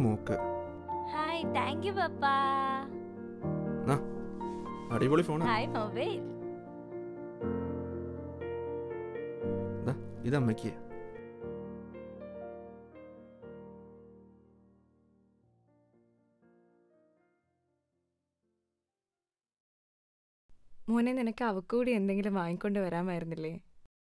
Mock hi thank you പപ്പാ അടിപൊളി ഫോണാ ഹായ് മൊബൈൽ ദാ, ഇത് അമ്മയ്ക്ക് മോനെ നിനക്ക് അവക്കൂടി എന്തെങ്കിലും വാങ്ങിക്കൊണ്ട് വരാമായിരുന്നില്ലേ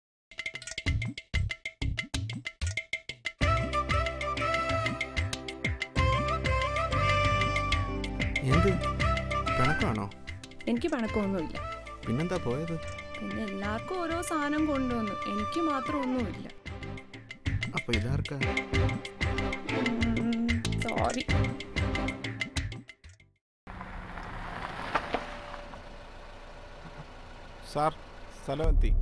എന്ത് കണക്കാണോ എനിക്ക് പണക്കമൊന്നുമില്ല പിന്നെന്താ പോയത് പിന്നെ എല്ലാവർക്കും ഓരോ സാധനം കൊണ്ടുവന്നു എനിക്ക് മാത്രം ഒന്നുമില്ല അപ്പൊ ഇതാർക്കാ സോറി സാർ സ്ഥലമെത്തി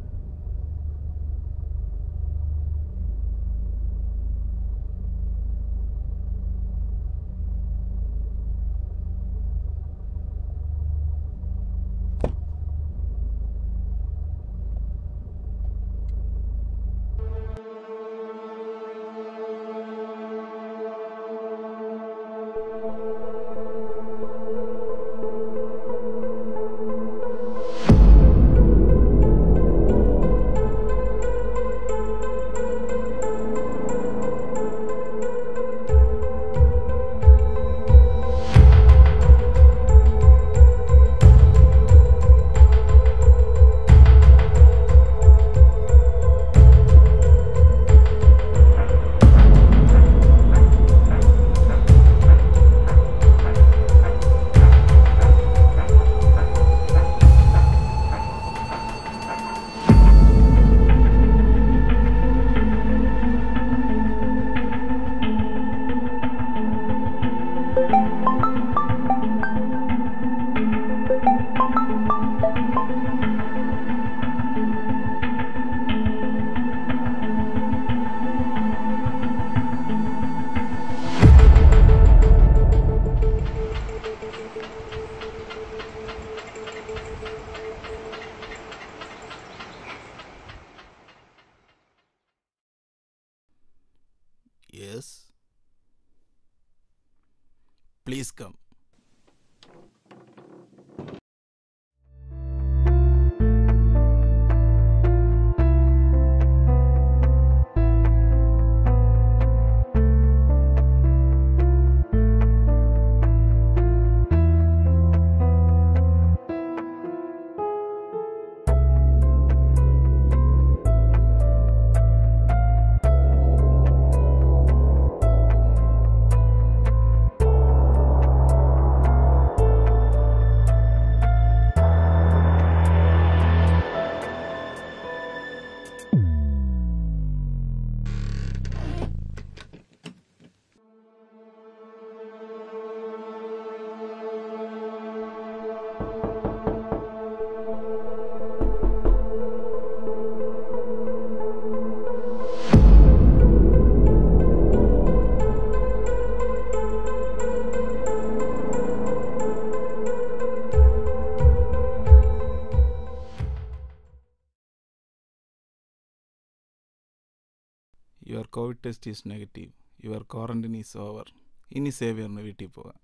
Yes. Please come. Your COVID test is negative. Your quarantine is over. ഇനി സേവിയറിന് വീട്ടിൽ പോകാം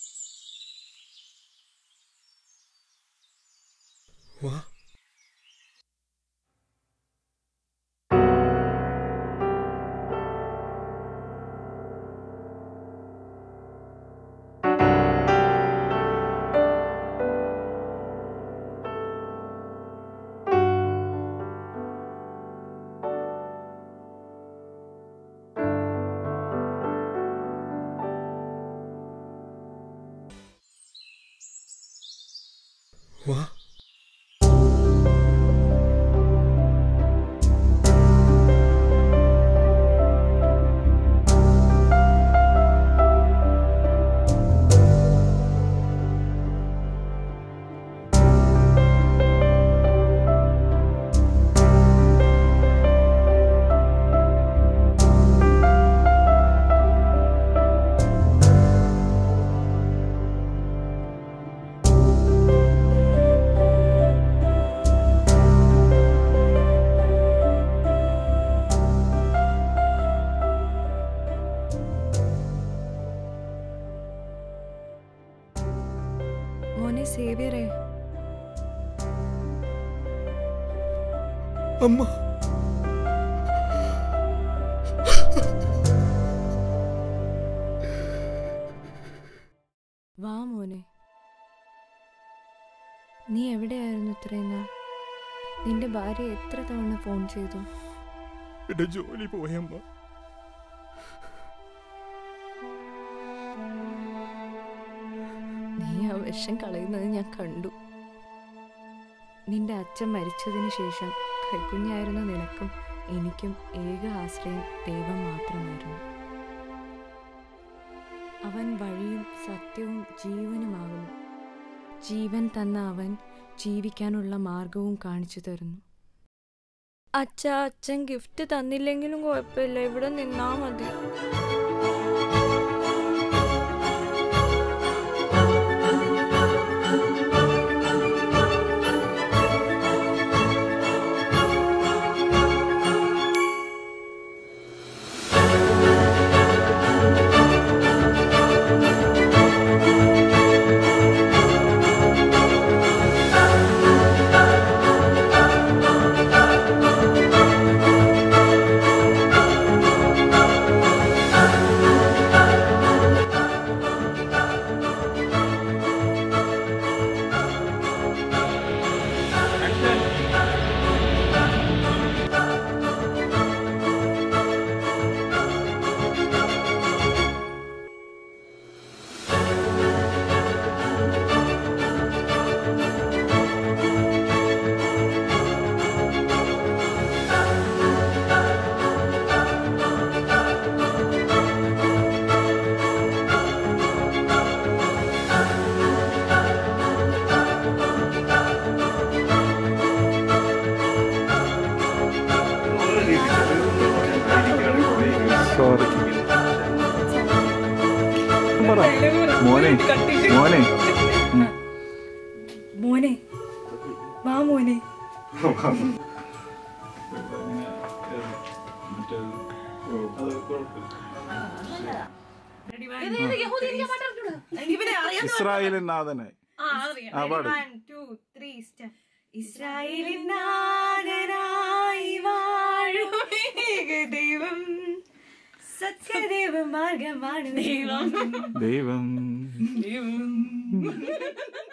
വാ വാ മോനെ സേവിയറേ അമ്മ വാ മോനെ നീ എവിടെയായിരുന്നു ഇത്രയും നാൾ നിന്റെ ഭാര്യ എത്ര തവണ ഫോൺ ചെയ്തു എന്റെ ജോലി പോയമ്മ നീ ആ വിഷം കളയുന്നത് ഞാൻ കണ്ടു നിന്റെ അച്ഛൻ മരിച്ചതിന് ശേഷം കൈക്കുഞ്ഞായിരുന്ന നിനക്കും എനിക്കും ഏക ആശ്രയം ദൈവം മാത്രമായിരുന്നു അവൻ വഴിയും സത്യവും ജീവനുമാകുന്നു ജീവൻ തന്ന അവൻ ജീവിക്കാനുള്ള മാർഗവും കാണിച്ചു തരുന്നു അച്ഛ അച്ഛൻ ഗിഫ്റ്റ് തന്നില്ലെങ്കിലും കുഴപ്പമില്ല ഇവിടെ നിന്നാ മതി സോറി മോനെ മോനെ മോനെ വാ മോനെ ഇസ്രായേലിൻ നാഥനായി ആ പാട് ഇസ്രായേലിൻ നാഥനായി വാഴും ഏക ദൈവം സത്യദൈവ മാർഗമാണ് ദൈവം ദൈവം ദൈവം